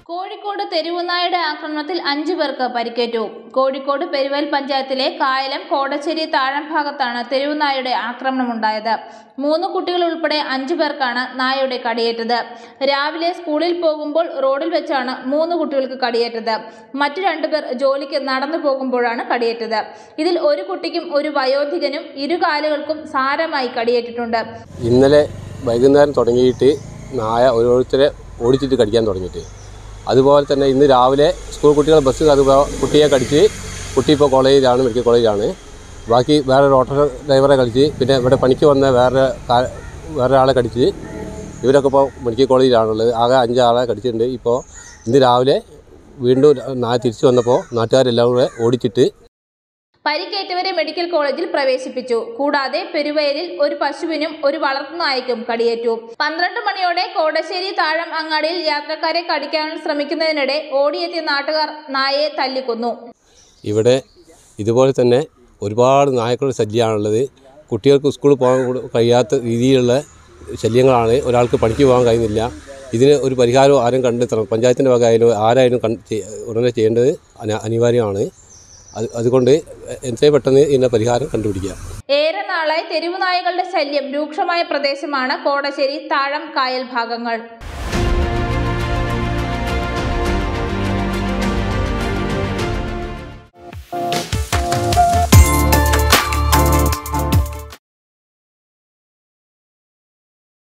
കോഴിക്കോട് തെരുവുനായുടെ ആക്രമണത്തിൽ അഞ്ചു പേർക്ക് പരിക്കേറ്റു കോഴിക്കോട് പെരുവൽ പഞ്ചായത്തിലെ കായലം കോടശ്ശേരി താഴം ഭാഗത്താണ് തെരുവുനായുടെ ആക്രമണമുണ്ടായത് മൂന്ന് കുട്ടികൾ ഉൾപ്പെടെ അഞ്ചു പേർക്കാണ് നായയുടെ കടിയേറ്റത് രാവിലെ സ്കൂളിൽ പോകുമ്പോൾ റോഡിൽ വെച്ചാണ് മൂന്ന് കുട്ടികൾക്ക് കടിയേറ്റത് മറ്റു രണ്ടുപേർ ജോലിക്ക് നടന്നു പോകുമ്പോഴാണ് കടിയേറ്റത് ഇതിൽ ഒരു കുട്ടിക്കും ഒരു വയോധികനും ഇരു കാലുകൾക്കും സാരമായി കടിയേറ്റിട്ടുണ്ട് ഇന്നലെ വൈകുന്നേരം തുടങ്ങിയിട്ട് നായ ഓരോരുത്തരെ ഓടിച്ചിട്ട് കടിക്കാൻ തുടങ്ങിയിട്ട് അതുപോലെ തന്നെ ഇന്ന് രാവിലെ സ്കൂൾ കുട്ടികൾ ബസ് അത് കുട്ടിയെ കടിച്ച് കുട്ടി ഇപ്പോൾ കോളേജിലാണ് മെഡിക്കൽ കോളേജിലാണ് ബാക്കി വേറെ ഒരു ഓട്ടോ ഡ്രൈവറെ കടിച്ച് പിന്നെ ഇവിടെ പണിക്ക് വന്ന വേറെ കാ- വേറെ ആളെ കടിച്ച് ഇവരൊക്കെ ഇപ്പോൾ മെഡിക്കൽ കോളേജിലാണുള്ളത് ആകെ അഞ്ചാളെ കടിച്ചിട്ടുണ്ട് ഇപ്പോൾ ഇന്ന് രാവിലെ വീണ്ടും നായ തിരിച്ചു വന്നപ്പോൾ നാട്ടുകാരെല്ലാം കൂടെ ഓടിച്ചിട്ട് പരിക്കേറ്റവരെ മെഡിക്കൽ കോളേജിൽ പ്രവേശിപ്പിച്ചു കൂടാതെ പെരുവയലിൽ ഒരു പശുവിനും ഒരു വളർത്തുനായ്ക്കും കടിയേറ്റു പന്ത്രണ്ട് മണിയോടെ കോടശ്ശേരി താഴം അങ്ങാടിയിൽ യാത്രക്കാരെ കടിക്കാൻ ശ്രമിക്കുന്നതിനിടെ ഓടിയെത്തിയ നാട്ടുകാർ നായയെ തല്ലിക്കൊന്നു ഇവിടെ ഇതുപോലെ തന്നെ ഒരുപാട് നായ്ക്കളുടെ ശല്യമാണുള്ളത് കുട്ടികൾക്ക് സ്കൂളിൽ പോകാൻ കൂടെ കഴിയാത്ത രീതിയിലുള്ള ശല്യങ്ങളാണ് ഒരാൾക്ക് പണിക്ക് പോകാൻ കഴിയുന്നില്ല ഇതിന് ഒരു പരിഹാരം ആരും കണ്ടെത്തണം പഞ്ചായത്തിൻ്റെ വക ആയാലും ആരായാലും കൺ ചെയ്യ- ഉടനെ ചെയ്യേണ്ടത് അന- അനിവാര്യമാണ് അത് അതുകൊണ്ട് എത്രയും പെട്ടെന്ന് ഇതിൻ്റെ പരിഹാരം കണ്ടുപിടിക്കുക ഏറെ നാളായി തെരുവുനായകളുടെ ശല്യം രൂക്ഷമായ പ്രദേശമാണ് കോടശ്ശേരി താഴം കായൽ ഭാഗങ്ങൾ